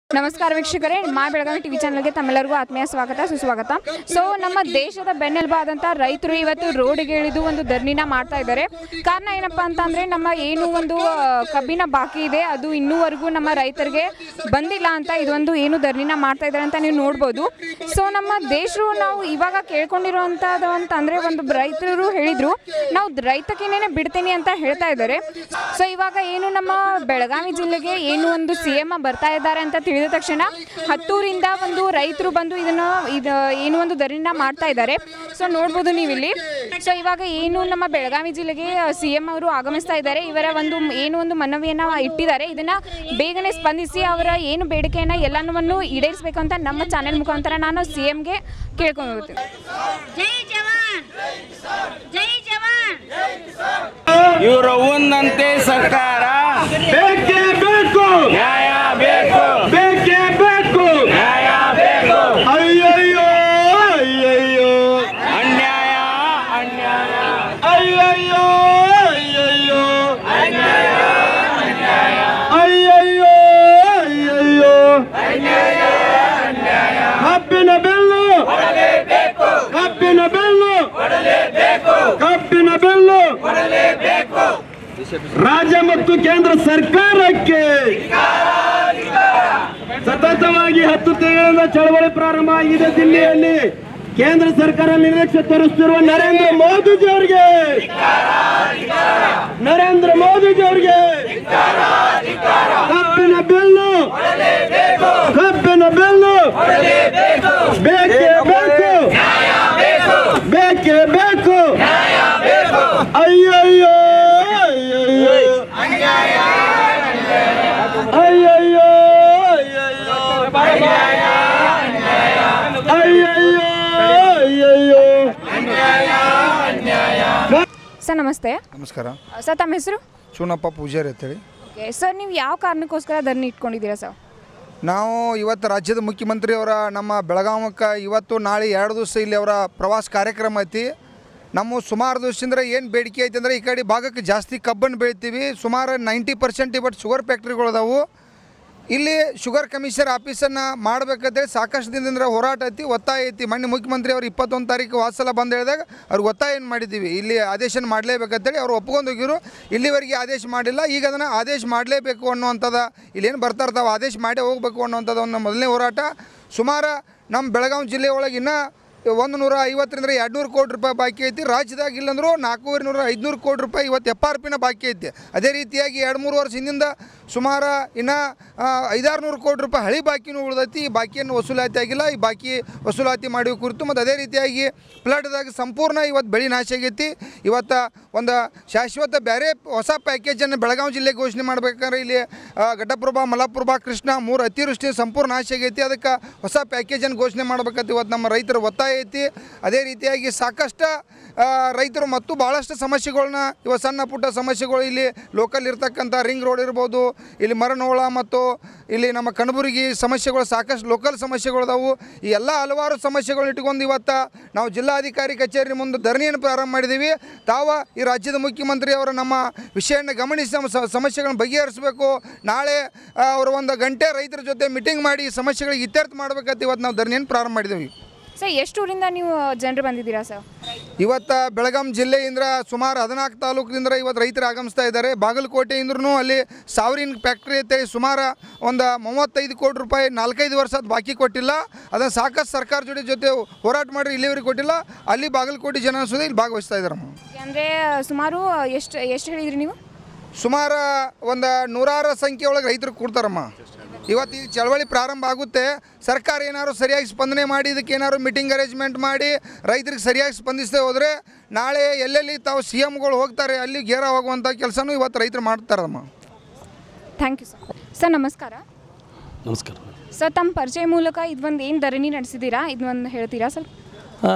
ನಮಸ್ಕಾರ ವೀಕ್ಷಕರೇ ಮಾ ಬೆಳಗಾವಿ ಟಿವಿ ಚಾನಲ್ಗೆ ತಮ್ಮೆಲ್ಲರಿಗೂ ಆತ್ಮೀಯ ಸ್ವಾಗತ ಸುಸ್ವಾಗತ ಸೊ ನಮ್ಮ ದೇಶದ ಬೆನ್ನೆಲುಬು ಆದಂಥ ರೈತರು ಇವತ್ತು ರೋಡಿಗೆ ಇಳಿದು ಒಂದು ಧರಣಿನ ಮಾಡ್ತಾ ಇದ್ದಾರೆ ಕಾರಣ ಏನಪ್ಪಾ ಅಂತಂದ್ರೆ ನಮ್ಮ ಏನು ಒಂದು ಆ, ಕಬ್ಬಿನ ಬಾಕಿ ಇದೆ ಅದು ಇನ್ನೂವರೆಗೂ ನಮ್ಮ ರೈತರಿಗೆ ಬಂದಿಲ್ಲ ಅಂತ ಇದೊಂದು ಏನು ಧರಣಿನ ಮಾಡ್ತಾ ಇದ್ದಾರೆ ಅಂತ ನೀವು ನೋಡ್ಬೋದು ಸೊ ನಮ್ಮ ದೇಶರು ನಾವು ಇವಾಗ ಕೇಳ್ಕೊಂಡಿರುವಂಥದ್ದು ಅಂತಂದ್ರೆ ಒಂದು ರೈತರು ಹೇಳಿದ್ರು ನಾವು ರೈತಕಿನೇನೆ ಬಿಡ್ತೀನಿ ಅಂತ ಹೇಳ್ತಾ ಇದ್ದಾರೆ ಸೊ ಇವಾಗ ಏನು ನಮ್ಮ ಬೆಳಗಾವಿ ಜಿಲ್ಲೆಗೆ ಏನು ಒಂದು ಸಿ ಎಂ ಬರ್ತಾ ಇದ್ದಾರೆ ಅಂತ ತಿಳಿದ ತಕ್ಷಣ ಹತ್ತೂರಿಂದ ಒಂದು ರೈತರು ಬಂದು ಇದನ್ನು ಇದು ಏನು ಒಂದು ಧರಣಿನ ಮಾಡ್ತಾ ಇದ್ದಾರೆ ಸೊ ನೋಡ್ಬೋದು ನೀವು ಇಲ್ಲಿ ಸೊ ಇವಾಗ ಏನು ನಮ್ಮ ಬೆಳಗಾವಿ ಜಿಲ್ಲೆಗೆ ಸಿ ಎಂ ಅವರು ಆಗಮಿಸ್ತಾ ಇದ್ದಾರೆ ಇವರ ಒಂದು ಏನು ಒಂದು ಮನವಿಯನ್ನ ಇಟ್ಟಿದ್ದಾರೆ ಇದನ್ನ ಬೇಗನೆ ಸ್ಪಂದಿಸಿ ಅವರ ಏನು ಬೇಡಿಕೆಯನ್ನ ಎಲ್ಲನವನ್ನು ಈಡೇರಿಸಬೇಕು ಅಂತ ನಮ್ಮ ಚಾನೆಲ್ ಮುಖಾಂತರ ನಾನು ಸಿ ಎಂಗೆ ಕೇಳ್ಕೊಂಡು ಹೋಗ್ತೀನಿ ಜೈ ಜವಾನ್ ಜೈ ಜವಾನ್ ಇವರ ಒಂದಂತೆ ಸರ್ಕಾರ ಬೇಕೇ ಬೇಕು ನ್ಯಾಯ ಬೇಕು ಬೇಕೇ ಬೇಕು ನ್ಯಾಯ ಬೇಕು ಅಯ್ಯಯ್ಯೋ ಅಯ್ಯಯ್ಯೋ ಅನ್ಯಾಯ ಅನ್ಯಾಯ ಅಯ್ಯಯ್ಯೋ ಅಯ್ಯಯ್ಯೋ ಅಯ್ಯಯ್ಯೋ ಅಯ್ಯಯ್ಯೋ ಕಬ್ಬಿನ ಬೆಲ್ಲು ಕಬ್ಬಿನ ಬೆಲ್ಲು ಕಬ್ಬಿನ ಬೆಲ್ಲು ರಾಜ್ಯ ಮತ್ತು ಕೇಂದ್ರ ಸರ್ಕಾರಕ್ಕೆ ಸತತವಾಗಿ ಹತ್ತು ತಿಂಗಳಿಂದ ಚಳವಳಿ ಪ್ರಾರಂಭ ಆಗಿದೆ ದಿಲ್ಲಿಯಲ್ಲಿ ಕೇಂದ್ರ ಸರ್ಕಾರ ನಿರ್ಲಕ್ಷ್ಯ ತೋರಿಸುತ್ತಿರುವ ನರೇಂದ್ರ ಮೋದಿಜಿ ಅವರಿಗೆ ನರೇಂದ್ರ ಮೋದಿಜಿ ಅವರಿಗೆ ಕಬ್ಬಿನ ಬೆಲ್ಲು ಕಬ್ಬಿನ ಬೆಲ್ಲು ಬೇಕೇ ಬೇಕು ಬೇಕೇ ಬೇಕು ಅಯ್ಯಯ್ಯೋ ಅಯ್ಯಯ್ಯೋ ಅಯ್ಯಯ್ಯೋ ಅಯ್ಯಯ್ಯೋ ಅಯ್ಯಯ್ಯೋ ಸರ್ ನಮಸ್ತೆ ನಮಸ್ಕಾರ ಸರ್ ತಮ್ಮ ಹೆಸರು ಚೂನಪ್ಪ ಪೂಜಾರಿ ಅಂತೇಳಿ ಓಕೆ ಸರ್ ನೀವು ಯಾವ ಕಾರಣಕ್ಕೋಸ್ಕರ ಧರಣಿ ಇಟ್ಕೊಂಡಿದ್ದೀರಾ ಸರ್ ನಾವು ಇವತ್ತು ರಾಜ್ಯದ ಮುಖ್ಯಮಂತ್ರಿ ಅವರ ನಮ್ಮ ಬೆಳಗಾವಕ್ಕೆ ಇವತ್ತು ನಾಳೆ ಎರಡು ದಿವಸ ಇಲ್ಲಿ ಅವರ ಪ್ರವಾಸ ಕಾರ್ಯಕ್ರಮ ಐತಿ ನಮ್ಮ ಸುಮಾರು ದಿವಸದಿಂದ ಏನು ಬೇಡಿಕೆ ಐತಿ ಅಂದರೆ ಈ ಕಡೆ ಭಾಗಕ್ಕೆ ಜಾಸ್ತಿ ಕಬ್ಬನ್ನು ಬೆಳಿತೀವಿ ಸುಮಾರು ನೈಂಟಿ ಪರ್ಸೆಂಟ್ ಇವತ್ತು ಶುಗರ್ ಫ್ಯಾಕ್ಟ್ರಿಗಳು ಅದಾವು ಇಲ್ಲಿ ಶುಗರ್ ಕಮಿಷನರ್ ಆಫೀಸನ್ನು ಮಾಡಬೇಕಂತೇಳಿ ಸಾಕಷ್ಟು ದಿನದಿಂದ ಹೋರಾಟ ಐತಿ ಒತ್ತಾಯ ಐತಿ ಮೊನ್ನೆ ಮುಖ್ಯಮಂತ್ರಿ ಅವರು ಇಪ್ಪತ್ತೊಂದು ತಾರೀಕು ವಾಸಲ ಬಂದು ಹೇಳಿದಾಗ ಅವ್ರಿಗೆ ಒತ್ತಾಯ ಏನು ಮಾಡಿದ್ದೀವಿ ಇಲ್ಲಿ ಆದೇಶನ ಮಾಡಲೇಬೇಕಂತೇಳಿ ಅವ್ರು ಒಪ್ಕೊಂಡು ಹೋಗಿರು ಇಲ್ಲಿವರೆಗೆ ಆದೇಶ ಮಾಡಿಲ್ಲ ಈಗ ಅದನ್ನು ಆದೇಶ ಮಾಡಲೇಬೇಕು ಅನ್ನುವಂಥದ್ದು ಇಲ್ಲೇನು ಬರ್ತಾ ಇರ್ತಾವೆ ಆದೇಶ ಮಾಡೇ ಹೋಗಬೇಕು ಅನ್ನುವಂಥದ್ದು ಒಂದು ಮೊದಲನೇ ಹೋರಾಟ ಸುಮಾರು ನಮ್ಮ ಬೆಳಗಾವಿ ಜಿಲ್ಲೆ ಒಳಗೆ ಇನ್ನೂ ಒಂದು ನೂರ ಐವತ್ತರಿಂದ ಎರಡು ನೂರು ಕೋಟಿ ರೂಪಾಯಿ ಬಾಕಿ ಐತಿ ರಾಜ್ಯದಾಗ ಇಲ್ಲಂದ್ರೂ ನಾಲ್ಕೂವರೆ ನೂರ ಐದುನೂರು ಕೋಟಿ ರೂಪಾಯಿ ಇವತ್ತು ಎಫ್ ಆರ್ ಪಿನ ಬಾಕಿ ಐತಿ ಅದೇ ರೀತಿಯಾಗಿ ಎರಡು ಮೂರು ವರ್ಷ ಹಿಂದಿಂದ ಸುಮಾರು ಇನ್ನು ಐದಾರು ನೂರು ಕೋಟಿ ರೂಪಾಯಿ ಹಳಿ ಬಾಕಿನೂ ಉಳ್ದೈತಿ ಈ ಬಾಕಿಯನ್ನು ವಸೂಲಾತಿ ಆಗಿಲ್ಲ ಈ ಬಾಕಿ ವಸೂಲಾತಿ ಮಾಡುವ ಕುರಿತು ಮತ್ತು ಅದೇ ರೀತಿಯಾಗಿ ಫ್ಲಡ್ದಾಗ ಸಂಪೂರ್ಣ ಇವತ್ತು ಬೆಳೆ ನಾಶ ಆಗೈತಿ ಇವತ್ತು ಒಂದು ಶಾಶ್ವತ ಬೇರೆ ಹೊಸ ಪ್ಯಾಕೇಜನ್ನು ಬೆಳಗಾವಿ ಜಿಲ್ಲೆಗೆ ಘೋಷಣೆ ಮಾಡ್ಬೇಕಾದ್ರೆ ಇಲ್ಲಿ ಆ, ಘಟಪ್ರಭಾ ಮಲಪ್ರಭಾ ಕೃಷ್ಣ ಮೂರು ಅತಿವೃಷ್ಟಿ ಸಂಪೂರ್ಣ ನಾಶ ಆಗೈತಿ ಅದಕ್ಕೆ ಹೊಸ ಪ್ಯಾಕೇಜನ್ನು ಘೋಷಣೆ ಮಾಡ್ಬೇಕಂತ ಇವತ್ತು ನಮ್ಮ ರೈತರ ಒತ್ತಾಯ ಐತಿ ಅದೇ ರೀತಿಯಾಗಿ ಸಾಕಷ್ಟು ಆ, ರೈತರು ಮತ್ತು ಭಾಳಷ್ಟು ಸಮಸ್ಯೆಗಳನ್ನ ಇವತ್ತು ಸಣ್ಣ ಪುಟ್ಟ ಸಮಸ್ಯೆಗಳು ಇಲ್ಲಿ ಲೋಕಲ್ ಇರ್ತಕ್ಕಂಥ ರಿಂಗ್ ರೋಡ್ ಇರ್ಬೋದು ಇಲ್ಲಿ ಮರನೋಳ ಮತ್ತು ಇಲ್ಲಿ ನಮ್ಮ ಕಣಬುರಗಿ ಸಮಸ್ಯೆಗಳು ಸಾಕಷ್ಟು ಲೋಕಲ್ ಸಮಸ್ಯೆಗಳು ಅದಾವು ಈ ಎಲ್ಲ ಹಲವಾರು ಸಮಸ್ಯೆಗಳನ್ನ ಇಟ್ಕೊಂಡು ಇವತ್ತು ನಾವು ಜಿಲ್ಲಾಧಿಕಾರಿ ಕಚೇರಿ ಮುಂದೆ ಧರಣಿಯನ್ನು ಪ್ರಾರಂಭ ಮಾಡಿದ್ದೀವಿ ತಾವ ಈ ರಾಜ್ಯದ ಮುಖ್ಯಮಂತ್ರಿ ಅವರ ನಮ್ಮ ವಿಷಯವನ್ನು ಗಮನಿಸಿ ನಮ್ಮ ಸ- ಸಮಸ್ಯೆಗಳನ್ನು ಬಗೆಹರಿಸಬೇಕು ನಾಳೆ ಆ, ಅವರ ಒಂದು ಗಂಟೆ ರೈತರ ಜೊತೆ ಮೀಟಿಂಗ್ ಮಾಡಿ ಈ ಸಮಸ್ಯೆಗಳಿಗೆ ಇತ್ಯರ್ಥ ಮಾಡ್ಬೇಕಂತ ಇವತ್ತು ನಾವು ಧರಣಿಯನ್ನು ಪ್ರಾರಂಭ ಮಾಡಿದ್ದೀವಿ ಸರ್ ಎಷ್ಟು ಊರಿಂದ ನೀವು ಜನರು ಬಂದಿದ್ದೀರಾ ಸರ್ ಇವತ್ತು ಬೆಳಗಾಂ ಜಿಲ್ಲೆಯಿಂದ ಸುಮಾರು ಹದಿನಾಲ್ಕು ತಾಲೂಕಿನಿಂದ ಇವತ್ತು ರೈತರು ಆಗಮಿಸ್ತಾ ಇದ್ದಾರೆ ಬಾಗಲಕೋಟೆಯಿಂದ್ರೂ ಅಲ್ಲಿ ಸಾವಿರಿನ ಫ್ಯಾಕ್ಟ್ರಿ ಅಂತೇಳಿ ಸುಮಾರು ಒಂದು ಮೂವತ್ತೈದು ಕೋಟಿ ರೂಪಾಯಿ ನಾಲ್ಕೈದು ವರ್ಷ ಅದು ಬಾಕಿ ಕೊಟ್ಟಿಲ್ಲ ಅದನ್ನು ಸಾಕಷ್ಟು ಸರ್ಕಾರ ಜೊತೆ ಜೊತೆ ಹೋರಾಟ ಮಾಡಿ ಇಲ್ಲಿವರೆಗೆ ಕೊಟ್ಟಿಲ್ಲ ಅಲ್ಲಿ ಬಾಗಲಕೋಟೆ ಜನ ಅನ್ಸೋದು ಇಲ್ಲಿ ಭಾಗವಹಿಸ್ತಾ ಇದ್ದಾರಮ್ಮ ಅಂದರೆ ಸುಮಾರು ಎಷ್ಟು ಎಷ್ಟು ಹೇಳಿದ್ರಿ ನೀವು ಸುಮಾರು ಒಂದು ನೂರಾರು ಸಂಖ್ಯೆ ಒಳಗೆ ರೈತರು ಕೂಡ್ತಾರಮ್ಮ ಇವತ್ತು ಈ ಚಳವಳಿ ಪ್ರಾರಂಭ ಆಗುತ್ತೆ ಸರ್ಕಾರ ಏನಾದ್ರು ಸರಿಯಾಗಿ ಸ್ಪಂದನೆ ಮಾಡಿ ಇದಕ್ಕೆ ಏನಾದ್ರು ಮೀಟಿಂಗ್ ಅರೇಂಜ್ಮೆಂಟ್ ಮಾಡಿ ರೈತರಿಗೆ ಸರಿಯಾಗಿ ಸ್ಪಂದಿಸದೆ ಹೋದರೆ ನಾಳೆ ಎಲ್ಲೆಲ್ಲಿ ತಾವು ಸಿ ಎಮ್ಗಳು ಹೋಗ್ತಾರೆ ಅಲ್ಲಿ ಗೇರ ಹೋಗುವಂಥ ಕೆಲಸನೂ ಇವತ್ತು ರೈತರು ಮಾಡ್ತಾರಮ್ಮ ಥ್ಯಾಂಕ್ ಯು ಸರ್ ಸರ್ ನಮಸ್ಕಾರ ನಮಸ್ಕಾರ ಸರ್ ತಮ್ಮ ಪರಿಚಯ ಮೂಲಕ ಇದೊಂದು ಏನು ಧರಣಿ ನಡೆಸಿದ್ದೀರಾ ಇದೊಂದು ಹೇಳ್ತೀರಾ ಸ್ವಲ್ಪ ಆ,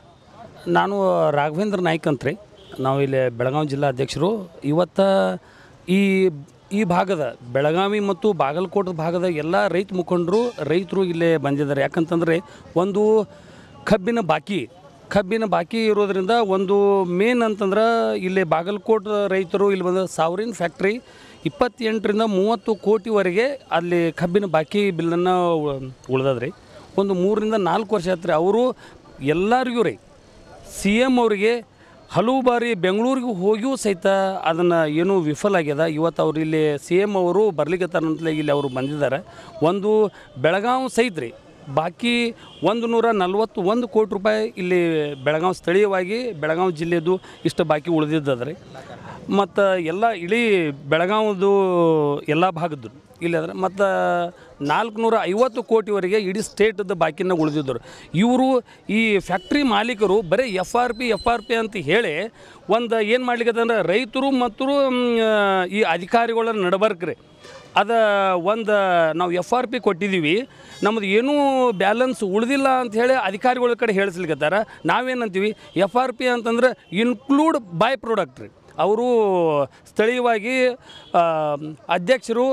ನಾನು ರಾಘವೇಂದ್ರ ನಾಯ್ಕ್ ಅಂತ್ರಿ ನಾವು ಇಲ್ಲಿ ಬೆಳಗಾವಿ ಜಿಲ್ಲಾ ಅಧ್ಯಕ್ಷರು ಇವತ್ತು ಈ ಈ ಭಾಗದ ಬೆಳಗಾವಿ ಮತ್ತು ಬಾಗಲಕೋಟೆ ಭಾಗದ ಎಲ್ಲ ರೈತ ಮುಖಂಡರು ರೈತರು ಇಲ್ಲೇ ಬಂದಿದ್ದಾರೆ ಯಾಕಂತಂದರೆ ಒಂದು ಕಬ್ಬಿನ ಬಾಕಿ ಕಬ್ಬಿನ ಬಾಕಿ ಇರೋದ್ರಿಂದ ಒಂದು ಮೇನ್ ಅಂತಂದ್ರೆ ಇಲ್ಲಿ ಬಾಗಲಕೋಟೆ ರೈತರು ಇಲ್ಲಿ ಬಂದ ಸಾವಿರಿನ ಫ್ಯಾಕ್ಟ್ರಿ ಇಪ್ಪತ್ತೆಂಟರಿಂದ ಮೂವತ್ತು ಕೋಟಿವರೆಗೆ ಅಲ್ಲಿ ಕಬ್ಬಿನ ಬಾಕಿ ಬಿಲ್ಲನ್ನು ಉಳ್ದದ್ರಿ ಒಂದು ಮೂರರಿಂದ ನಾಲ್ಕು ವರ್ಷ ಆಯ್ತು ರೀ ಅವರು ಎಲ್ಲರಿಗೂ ರೀ ಸಿ ಎಮ್ ಅವರಿಗೆ ಹಲವು ಬಾರಿ ಬೆಂಗಳೂರಿಗೆ ಹೋಗಿಯೂ ಸಹಿತ ಅದನ್ನು ಏನೂ ವಿಫಲ ಆಗ್ಯದ ಇವತ್ತು ಅವ್ರು ಇಲ್ಲಿ ಸಿ ಎಮ್ ಅವರು ಬರ್ಲಿಕ್ಕತ್ತಾರಂತಲೇ ಇಲ್ಲಿ ಅವರು ಬಂದಿದ್ದಾರೆ ಒಂದು ಬೆಳಗಾವಿ ಸಹಿತ ರೀ ಬಾಕಿ ಒಂದು ನೂರ ನಲ್ವತ್ತು ಒಂದು ಕೋಟಿ ರೂಪಾಯಿ ಇಲ್ಲಿ ಬೆಳಗಾವಿ ಸ್ಥಳೀಯವಾಗಿ ಬೆಳಗಾವಿ ಜಿಲ್ಲೆದು ಇಷ್ಟು ಬಾಕಿ ಉಳಿದಿದ್ದದ ರೀ ಮತ್ತು ಎಲ್ಲ ಇಡೀ ಬೆಳಗಾವದು ಎಲ್ಲ ಭಾಗದ್ದು ಇಲ್ಲಿ ಅದ್ರ ಮತ್ತು ನಾಲ್ಕುನೂರ ಐವತ್ತು ಕೋಟಿವರೆಗೆ ಇಡೀ ಸ್ಟೇಟದ ಬಾಕಿನ ಉಳಿದಿದ್ದರು ಇವರು ಈ ಫ್ಯಾಕ್ಟ್ರಿ ಮಾಲೀಕರು ಬರೀ F R P F R P ಅಂತ ಹೇಳಿ ಒಂದು ಏನು ಮಾಡ್ಲಿಕ್ಕೆ ಅಂದ್ರೆ ರೈತರು ಮತ್ತು ಮ್, ಈ ಅಧಿಕಾರಿಗಳ ನಡಬರ್ಕ್ರಿ ಅದ ಒಂದು ನಾವು ಎಫ್ ಆರ್ ಪಿ ಕೊಟ್ಟಿದ್ದೀವಿ ನಮ್ಮದು ಏನೂ ಬ್ಯಾಲೆನ್ಸ್ ಉಳಿದಿಲ್ಲ ಅಂತ ಹೇಳಿ ಅಧಿಕಾರಿಗಳ ಕಡೆ ಹೇಳಿಸ್ಲಿಕ್ಕತ್ತಾರ ನಾವೇನಂತೀವಿ ಎಫ್ ಆರ್ ಪಿ ಅಂತಂದ್ರೆ ಇನ್ಕ್ಲೂಡ್ ಬೈ ಪ್ರಾಡಕ್ಟ್ ರೀ ಅವರು ಸ್ಥಳೀಯವಾಗಿ ಆ, ಅಧ್ಯಕ್ಷರು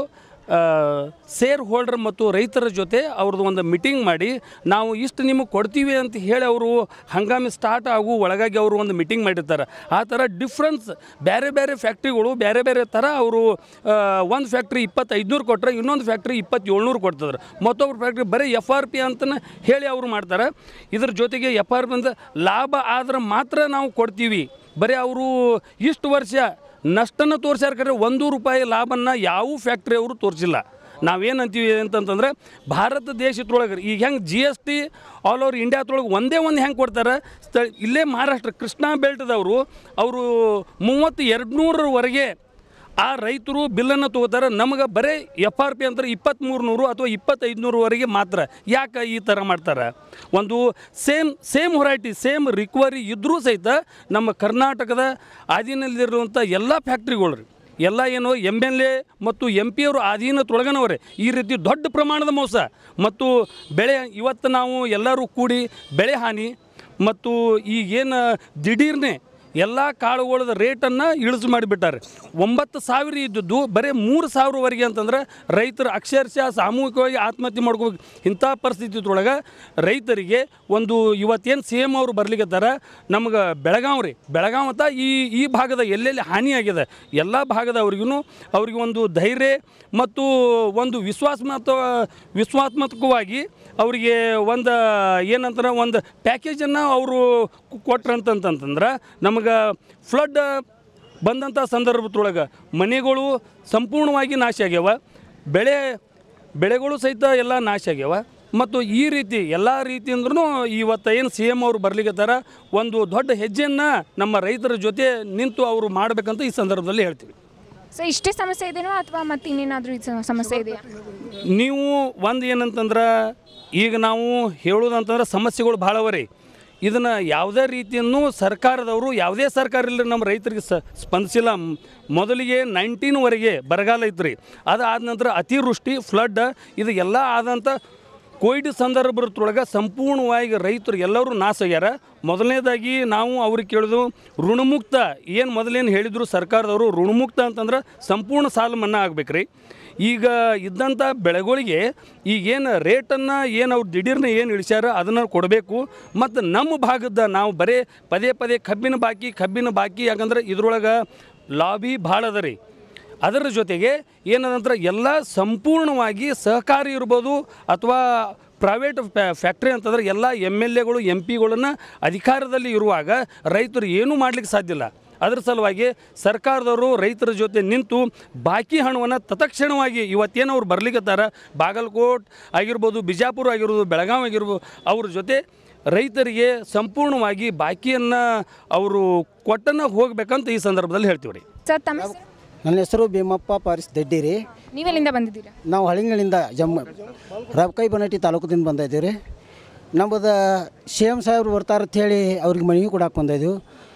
ಸೇರ್ ಹೋಲ್ಡರ್ ಮತ್ತು ರೈತರ ಜೊತೆ ಅವ್ರದ್ದು ಒಂದು ಮೀಟಿಂಗ್ ಮಾಡಿ ನಾವು ಇಷ್ಟು ನಿಮಗೆ ಕೊಡ್ತೀವಿ ಅಂತ ಹೇಳಿ ಅವರು ಹಂಗಾಮಿ ಸ್ಟಾರ್ಟ್ ಆಗು ಒಳಗಾಗಿ ಅವರು ಒಂದು ಮೀಟಿಂಗ್ ಮಾಡಿರ್ತಾರೆ ಆ ಥರ ಡಿಫ್ರೆನ್ಸ್ ಬೇರೆ ಬೇರೆ ಫ್ಯಾಕ್ಟ್ರಿಗಳು ಬೇರೆ ಬೇರೆ ಥರ ಅವರು ಒಂದು ಫ್ಯಾಕ್ಟ್ರಿ ಇಪ್ಪತ್ತೈದುನೂರು ಕೊಟ್ಟರೆ ಇನ್ನೊಂದು ಫ್ಯಾಕ್ಟ್ರಿ ಇಪ್ಪತ್ತೇಳ್ನೂರು ಕೊಡ್ತಿದ್ರು ಮತ್ತೊಬ್ರು ಫ್ಯಾಕ್ಟ್ರಿ ಬರೀ ಎಫ್ ಆರ್ ಪಿ ಅಂತಲೇ ಹೇಳಿ ಅವರು ಮಾಡ್ತಾರೆ ಇದ್ರ ಜೊತೆಗೆ ಎಫ್ ಆರ್ ಪಿ ಅಂತ ಲಾಭ ಆದ್ರೆ ಮಾತ್ರ ನಾವು ಕೊಡ್ತೀವಿ ಬರೀ ಅವರು ಇಷ್ಟು ವರ್ಷ ನಷ್ಟನ ತೋರಿಸ್ಯಾರ ಕರೆ ಒಂದು ರೂಪಾಯಿ ಲಾಭನ ಯಾವ ಫ್ಯಾಕ್ಟ್ರಿ ಅವರು ತೋರಿಸಿಲ್ಲ ನಾವೇನು ಅಂತೀವಿ ಅಂತಂತಂದ್ರೆ ಭಾರತ ದೇಶದೊಳಗೆ ಈಗ ಹೆಂಗೆ G S T all over ಇಂಡಿಯಾದೊಳಗೆ ಒಂದೇ ಒಂದು ಹೆಂಗೆ ಕೊಡ್ತಾರೆ ಸ್ಥ ಇಲ್ಲೇ ಮಹಾರಾಷ್ಟ್ರ ಕೃಷ್ಣಾ ಬೆಲ್ಟ್ದವರು ಅವರು ಮೂವತ್ತು ಎರಡು ನೂರರವರೆಗೆ ಆ ರೈತರು ಬಿಲ್ಲನ್ನು ತಗೋತಾರೆ ನಮಗೆ ಬರೀ ಎಫ್ ಆರ್ ಪಿ ಅಂದ್ರೆ ಇಪ್ಪತ್ತ್ಮೂರು ನೂರು ಅಥವಾ ಇಪ್ಪತ್ತೈದು ನೂರುವರೆಗೆ ಮಾತ್ರ ಯಾಕೆ ಈ ಥರ ಮಾಡ್ತಾರೆ ಒಂದು ಸೇಮ್ ಸೇಮ್ ಹೊರೈಟಿ ಸೇಮ್ ರಿಕವರಿ ಇದ್ದರೂ ಸಹಿತ ನಮ್ಮ ಕರ್ನಾಟಕದ ಅಧೀನದಲ್ಲಿರುವಂಥ ಎಲ್ಲ ಫ್ಯಾಕ್ಟ್ರಿಗಳು ರೀ ಎಲ್ಲ ಏನು ಎಮ್ ಎಲ್ ಎ ಮತ್ತು ಎಂ ಪಿ ಅವರು ಅಧೀನದೊಳಗನವರೇ ಈ ರೀತಿ ದೊಡ್ಡ ಪ್ರಮಾಣದ ಮೋಸ ಮತ್ತು ಬೆಳೆ ಇವತ್ತು ನಾವು ಎಲ್ಲರೂ ಕೂಡಿ ಬೆಳೆ ಹಾನಿ ಮತ್ತು ಈಗೇನು ದಿಢೀರ್ನೆ ಎಲ್ಲ ಕಾಳುಗಳದ ರೇಟನ್ನು ಇಳಿಸು ಮಾಡಿಬಿಟ್ಟಾರೆ ಒಂಬತ್ತು ಸಾವಿರ ಇದ್ದದ್ದು ಬರೀ ಮೂರು ಸಾವಿರವರೆಗೆ ಅಂತಂದ್ರೆ ರೈತರು ಅಕ್ಷರಶಃ ಸಾಮೂಹಿಕವಾಗಿ ಆತ್ಮಹತ್ಯೆ ಮಾಡ್ಕೋಬೇಕು ಇಂಥ ಪರಿಸ್ಥಿತಿಯೊಳಗೆ ರೈತರಿಗೆ ಒಂದು ಇವತ್ತೇನು ಸಿ ಎಮ್ ಅವರು ಬರ್ಲಿಕ್ಕತ್ತಾರ ನಮ್ಗೆ ಬೆಳಗಾವಿ ರೀ ಬೆಳಗಾವಿ ಅಂತ ಈ ಈ ಭಾಗದ ಎಲ್ಲೆಲ್ಲಿ ಹಾನಿಯಾಗಿದೆ ಎಲ್ಲ ಭಾಗದವ್ರಿಗೂ ಅವ್ರಿಗೆ ಒಂದು ಧೈರ್ಯ ಮತ್ತು ಒಂದು ವಿಶ್ವಾಸಮತ ವಿಶ್ವಾತ್ಮಕವಾಗಿ ಅವರಿಗೆ ಒಂದು ಏನಂತಾರೆ ಒಂದು ಪ್ಯಾಕೇಜನ್ನು ಅವರು ಕೊಟ್ರಂತಂತಂದ್ರೆ ನಮಗೆ ಫ್ಲಡ್ ಬಂದಂಥ ಸಂದರ್ಭದೊಳಗೆ ಮನೆಗಳು ಸಂಪೂರ್ಣವಾಗಿ ನಾಶ ಆಗ್ಯಾವ ಬೆಳೆ ಬೆಳೆಗಳು ಸಹಿತ ಎಲ್ಲ ನಾಶ ಆಗ್ಯಾವ ಮತ್ತು ಈ ರೀತಿ ಎಲ್ಲ ರೀತಿಯಿಂದ್ರೂ ಇವತ್ತು ಏನು ಸಿ ಎಮ್ ಅವರು ಬರ್ಲಿಕ್ಕತ್ತಾರ ಒಂದು ದೊಡ್ಡ ಹೆಜ್ಜೆಯನ್ನು ನಮ್ಮ ರೈತರ ಜೊತೆ ನಿಂತು ಅವರು ಮಾಡಬೇಕಂತ ಈ ಸಂದರ್ಭದಲ್ಲಿ ಹೇಳ್ತೀವಿ ಸೊ ಇಷ್ಟೇ ಸಮಸ್ಯೆ ಇದೆಯೋ ಅಥವಾ ಮತ್ತೆ ಇನ್ನೇನಾದರೂ ಇದು ಸಮಸ್ಯೆ ಇದೆಯಾ ನೀವು ಒಂದು ಏನಂತಂದ್ರೆ ಈಗ ನಾವು ಹೇಳೋದಂತಂದ್ರೆ ಸಮಸ್ಯೆಗಳು ಭಾಳ ಅವ ಇದನ್ನು ಯಾವುದೇ ರೀತಿಯನ್ನು ಸರ್ಕಾರದವರು ಯಾವುದೇ ಸರ್ಕಾರ ಇಲ್ಲ ನಮ್ಮ ರೈತರಿಗೆ ಸ ಸ್ಪಂದಿಸಿಲ್ಲ ಮ್- ಮೊದಲಿಗೆ ನೈನ್ಟೀನ್ವರೆಗೆ ಬರಗಾಲ ಐತ್ರಿ ಅದು ಆದ ನಂತರ ಅತಿವೃಷ್ಟಿ ಫ್ಲಡ್ ಇದು ಎಲ್ಲ ಆದಂಥ ಕೋವಿಡ್ ಸಂದರ್ಭದೊಳಗೆ ಸಂಪೂರ್ಣವಾಗಿ ರೈತರು ಎಲ್ಲರೂ ನಾಶ ಆಗ್ಯಾರ ಮೊದಲನೇದಾಗಿ ನಾವು ಅವ್ರಿಗೆ ಕೇಳೋದು ಋಣಮುಕ್ತ ಏನು ಮೊದಲೇನು ಹೇಳಿದ್ರು ಸರ್ಕಾರದವರು ಋಣಮುಕ್ತ ಅಂತಂದ್ರೆ ಸಂಪೂರ್ಣ ಸಾಲ ಮನ್ನಾ ಆಗ್ಬೇಕ್ರಿ ಈಗ ಇದ್ದಂಥ ಬೆಳೆಗಳಿಗೆ ಈಗೇನು ರೇಟನ್ನು ಏನು ಅವ್ರು ದಿಢೀರ್ನ ಏನು ಇಳಿಸ್ಯಾರ ಅದನ್ನು ಕೊಡಬೇಕು ಮತ್ತು ನಮ್ಮ ಭಾಗದ ನಾವು ಬರೀ ಪದೇ ಪದೇ ಕಬ್ಬಿನ ಬಾಕಿ ಕಬ್ಬಿನ ಬಾಕಿ ಯಾಕಂದ್ರೆ ಇದ್ರೊಳಗೆ ಲಾಬಿ ಭಾಳ ಅದ ರೀ ಅದರ ಜೊತೆಗೆ ಏನದಂದ್ರೆ ಎಲ್ಲ ಸಂಪೂರ್ಣವಾಗಿ ಸಹಕಾರಿ ಇರ್ಬೋದು ಅಥವಾ ಪ್ರೈವೇಟ್ ಫ್ಯಾಕ್ಟ್ರಿ ಅಂತಂದ್ರೆ ಎಲ್ಲ ಎಮ್ ಎಲ್ ಎಗಳು ಎಂ ಪಿಗಳನ್ನು ಅಧಿಕಾರದಲ್ಲಿ ಇರುವಾಗ ರೈತರು ಏನೂ ಮಾಡ್ಲಿಕ್ಕೆ ಸಾಧ್ಯ ಇಲ್ಲ ಅದರ ಸಲುವಾಗಿ ಸರ್ಕಾರದವರು ರೈತರ ಜೊತೆ ನಿಂತು ಬಾಕಿ ಹಣವನ್ನು ತತ್ಕ್ಷಣವಾಗಿ ಇವತ್ತೇನು ಅವ್ರು ಬರ್ಲಿಕ್ಕತ್ತಾರ ಬಾಗಲಕೋಟ್ ಆಗಿರ್ಬೋದು ಬಿಜಾಪುರ ಆಗಿರ್ಬೋದು ಬೆಳಗಾವಿ ಆಗಿರ್ಬೋದು ಅವ್ರ ಜೊತೆ ರೈತರಿಗೆ ಸಂಪೂರ್ಣವಾಗಿ ಬಾಕಿಯನ್ನು ಅವರು ಕೊಟ್ಟನ್ನು ಹೋಗ್ಬೇಕಂತ ಈ ಸಂದರ್ಭದಲ್ಲಿ ಹೇಳ್ತೀವಿ ರೀ ಸರ್ ತಮ್ಮ ಹೆಸರು? ನನ್ನ ಹೆಸರು ಭೀಮಪ್ಪ ಪಾರಿಸ್ ದಡ್ಡಿ ರೀ ನೀವೆಲ್ಲಿಂದ ಬಂದಿದ್ದೀರಾ ನಾವು ಹಳಿಂಗಳಿಂದ ಜಮ್ಮ ರಬಕೈ ಬನಟ್ಟಿ ತಾಲೂಕದಿಂದ ಬಂದಿದ್ದೀವಿ ರೀ ನಮ್ಮದು ಸಿ ಎಮ್ ಸಾಹೇಬ್ರು ಬರ್ತಾರೆ ಅಂತ ಹೇಳಿ ಅವ್ರಿಗೆ ಮನವಿ ಕೊಡಕ್ಕೆ ಬಂದಿದ್ದೀವಿ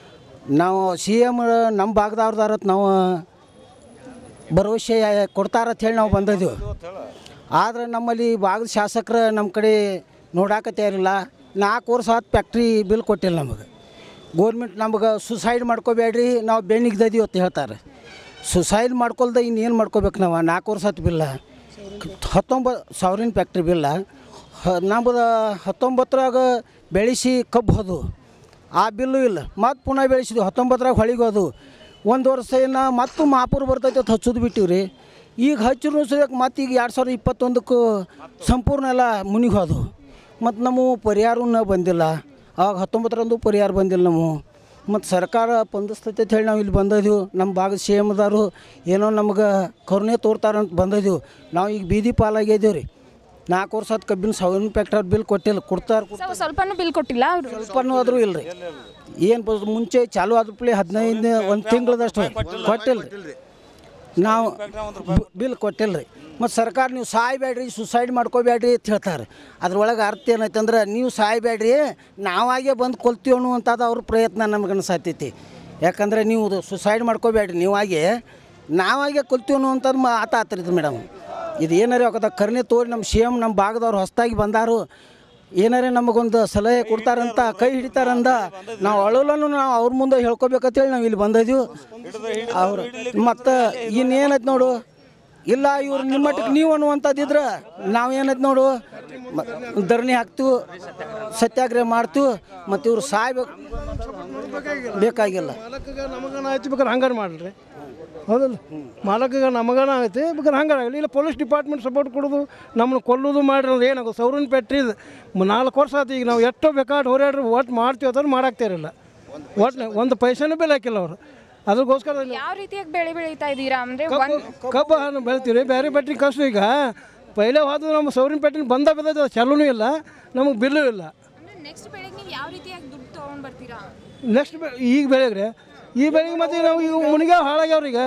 ನಾವು ಸಿ ಎಮ್ ನಮ್ಮ ಭಾಗದವ್ರದಾರತ್ ನಾವು ಭರವಸೆ ಕೊಡ್ತಾರತ್ ಹೇಳಿ ನಾವು ಬಂದಿದ್ದೀವಿ ಆದ್ರೆ ನಮ್ಮಲ್ಲಿ ಭಾಗದ ಶಾಸಕರು ನಮ್ಮ ಕಡೆ ನೋಡಾಕ ತಯಾರಿಲ್ಲ ನಾಲ್ಕು ವರ್ಷ ಹತ್ತು ಫ್ಯಾಕ್ಟ್ರಿ ಬಿಲ್ ಕೊಟ್ಟಿಲ್ಲ ನಮಗೆ ಗೋರ್ಮೆಂಟ್ ನಮಗೆ ಸುಸೈಡ್ ಮಾಡ್ಕೋಬೇಡ್ರಿ ನಾವು ಬೆನ್ನಿಗ್ದದೀವಿ ಅಂತ ಹೇಳ್ತಾರೆ ಸುಸೈಡ್ ಮಾಡ್ಕೊಳ್ದೆ ಇನ್ನೇನು ಮಾಡ್ಕೋಬೇಕು ನಾವು ನಾಲ್ಕು ವರ್ಷ ಹತ್ತು ಬಿಲ್ಲ ಹತ್ತೊಂಬತ್ತು ಸಾವಿರಿನ ಫ್ಯಾಕ್ಟ್ರಿ ಬಿಲ್ಲ ಹ ನಮ್ಮದು ಹತ್ತೊಂಬತ್ತರಾಗ ಬೆಳೆಸಿ ಕಬ್ಬು ಹೋದು ಆ ಬಿಲ್ಲು ಇಲ್ಲ ಮತ್ತು ಪುನಃ ಬೆಳೆಸಿದ್ವಿ ಹತ್ತೊಂಬತ್ತರಾಗ ಹೊಳಿಗೆ ಹೋದು ಒಂದು ವರ್ಷ ಏನು ಮತ್ತು ಮಹಾಪೂರ್ ಬರ್ತೈತೆ ಅಂತ ಹಚ್ಚೋದು ಬಿಟ್ಟಿವಿ ರೀ ಈಗ ಹಚ್ಚಿರು ಸದ್ಯಕ್ಕೆ ಮತ್ತು ಈಗ ಎರಡು ಸಾವಿರದ ಇಪ್ಪತ್ತೊಂದಕ್ಕೂ ಸಂಪೂರ್ಣ ಎಲ್ಲ ಮುನಿಗೆ ಹೋದವು ಮತ್ತು ನಮ್ಮ ಪರಿಹಾರನ ಬಂದಿಲ್ಲ ಆವಾಗ ಹತ್ತೊಂಬತ್ತರಂದು ಪರಿಹಾರ ಬಂದಿಲ್ಲ ನಾವು ಮತ್ತು ಸರ್ಕಾರ ಸ್ಪಂದಿಸ್ತೈತೆ ಅಂತ ಹೇಳಿ ನಾವು ಇಲ್ಲಿ ಬಂದಿದ್ದೀವಿ ನಮ್ಮ ಭಾಗದ ಸಿ ಎಮ್ದಾರು ಏನೋ ನಮ್ಗೆ ಕರುಣೆ ತೋರ್ತಾರಂತ ಬಂದಿದ್ದೀವಿ ನಾವು ಈಗ ಬೀದಿ ಪಾಲಾಗಿದ್ದೀವಿ ರೀ ನಾಲ್ಕು ವರ್ಷ ಆದ ಕಬ್ಬಿನ ಸಾವಿರ ಫ್ಯಾಕ್ಟರ್ ಬಿಲ್ ಕೊಟ್ಟಿಲ್ಲ ಕೊಡ್ತಾರೆ ಸೊ ಸ್ವಲ್ಪನೂ ಬಿಲ್ ಕೊಟ್ಟಿಲ್ಲ ಅವರು ಸ್ವಲ್ಪನೂ ಆದರೂ ಇಲ್ಲ ರೀ ಏನು ಮುಂಚೆ ಚಾಲು ಆದ ಪ್ಲೇ ಹದಿನೈದು ಒಂದು ತಿಂಗಳದಷ್ಟು ಕೊಟ್ಟಿಲ್ಲ ರೀ ನಾವು ಬ- ಬಿಲ್ ಕೊಟ್ಟಿಲ್ಲ ರೀ ಮತ್ತು ಸರ್ಕಾರ ನೀವು ಸಾಯ್ಬೇಡ್ರಿ ಸುಸೈಡ್ ಮಾಡ್ಕೋಬೇಡ್ರಿ ಅಂತ ಹೇಳ್ತಾರೆ ಅದ್ರೊಳಗೆ ಅರ್ಥ ಏನೈತೆ ಅಂದ್ರೆ ನೀವು ಸಾಯ್ಬೇಡ್ರಿ ನಾವಾಗೇ ಬಂದು ಕೊಲ್ತೀವಿ ಅನ್ನುವಂಥದ್ದು ಅವ್ರ ಪ್ರಯತ್ನ ನಮ್ಗೆ ಅನ್ಸತ್ತೈತಿ ಯಾಕಂದರೆ ನೀವು ಸುಸೈಡ್ ಮಾಡ್ಕೋಬೇಡ್ರಿ ನೀವಾಗೆ ನಾವಾಗೆ ಕೊಲ್ತೀವಿ ಅನ್ನುವಂಥದ್ದು ಮಾ ಆತ ಆತ್ರಿದು ಮೇಡಮ್ ಇದು ಏನಾರೇ ಆಗದ ಕರ್ನೆ ತೋರಿ ನಮ್ಮ ಸಿ ಎಮ್ ನಮ್ಮ ಭಾಗದವ್ರು ಹೊಸ್ದಾಗಿ ಬಂದಾರು ಏನಾರೇ ನಮಗೊಂದು ಸಲಹೆ ಕೊಡ್ತಾರಂತ ಕೈ ಹಿಡಿತಾರಂದ ನಾವು ಅಳಲನ್ನು ನಾವು ಅವ್ರ ಮುಂದೆ ಹೇಳ್ಕೊಬೇಕಂತೇಳಿ ನಾವು ಇಲ್ಲಿ ಬಂದಿದ್ದೀವಿ ಅವ್ರು ಮತ್ತು ಇನ್ನೇನೈತೆ ನೋಡು ಇಲ್ಲ ಇವ್ರು ನಿಮ್ಮ ಮಟ್ಟಕ್ಕೆ ನೀವು ಅನ್ನುವಂಥದ್ದಿದ್ರೆ ನಾವು ಏನೈತೆ ನೋಡು ಮ- ಧರಣಿ ಹಾಕ್ತೀವಿ ಸತ್ಯಾಗ್ರಹ ಮಾಡ್ತೀವಿ ಮತ್ತು ಇವ್ರು ಸಾಯ್ಬೇಕು ಬೇಕಾಗಿಲ್ಲ ಮಾಲಕಗ ನಮಗನ ಆಯ್ತು ಬೇಕಾದ್ರೆ ಹಂಗಾರೆ ಮಾಡಲ್ರಿ ಹೌದಲ್ಲ ಮಾಲಕಗ ನಮಗನ ಐತಿ ಬೇಕಾದ್ರೆ ಹಂಗಾರೆ ಆಗಲಿ ಇಲ್ಲ ಪೊಲೀಸ್ ಡಿಪಾರ್ಟ್ಮೆಂಟ್ ಸಪೋರ್ಟ್ ಕೊಡೋದು ನಮ್ಮನ್ನು ಕೊಲ್ಲೋದು ಮಾಡ್ರಿ ಅಂದ್ರೆ ಏನಾಗೋದು ಸೌರನ್ ಪೆಟ್ರಿ ನಾಲ್ಕು ವರ್ಷ ಆಯ್ತು ಈಗ ನಾವು ಎಷ್ಟೋ ಬೇಕಾದ್ರೆ ಹೋರಾಡ್ರಿ ಒಟ್ಟು ಮಾಡ್ತೀವಿ ಅಂತ ಮಾಡಾಕ್ತಾ ಇರಲಿಲ್ಲ ಒಟ್ಟು ಒಂದು ಪೈಸೆನೂ ಬೆಲೆ ಹಾಕಿಲ್ಲ ಅವರು ಅದಕ್ಕೋಸ್ಕರ ಯಾವ ರೀತಿಯಾಗಿ ಬೆಳೆ ಬೆಳೀತಾ ಇದ್ದೀರಾ ಅಂದ್ರೆ ಕಬ್ಬು ಒಂದ್ ಕಬ್ಬು ಹಣ್ಣು ಬೆಳಿತೀವಿ ರೀ ಬೇರೆ ಬ್ಯಾಟ್ರಿ ಕಷ್ಟ ಈಗ ಪೈಲೆ ಹೋದ ನಮ್ಮ ಸೌರಿನ ಪೆಟ್ಟಿನ ಬಂದ ಬಿದ್ದದ ಚಲನೂ ಇಲ್ಲ ನಮಗೆ ಬಿಲ್ಲು ಇಲ್ಲ ಅಂದ್ರೆ ನೆಕ್ಸ್ಟ್ ಬೆಳೆಗೆ ನೀವು ಯಾವ ರೀತಿಯಾಗಿ ದುಡ್ಡು ತಗೊಂಡ್ ಬರ್ತೀರಾ ನೆಕ್ಸ್ಟ್ ಬೆ ಈಗ ಬೆಳೆಗ್ರಿ ಈ ಬೆಳೆಗೆ ಮತ್ತೆ ನಾವು ಈಗ ಮುನಿಗಾವ್ ಹಾಳಾಗ್ಯಾವ್ರಿ ಈಗ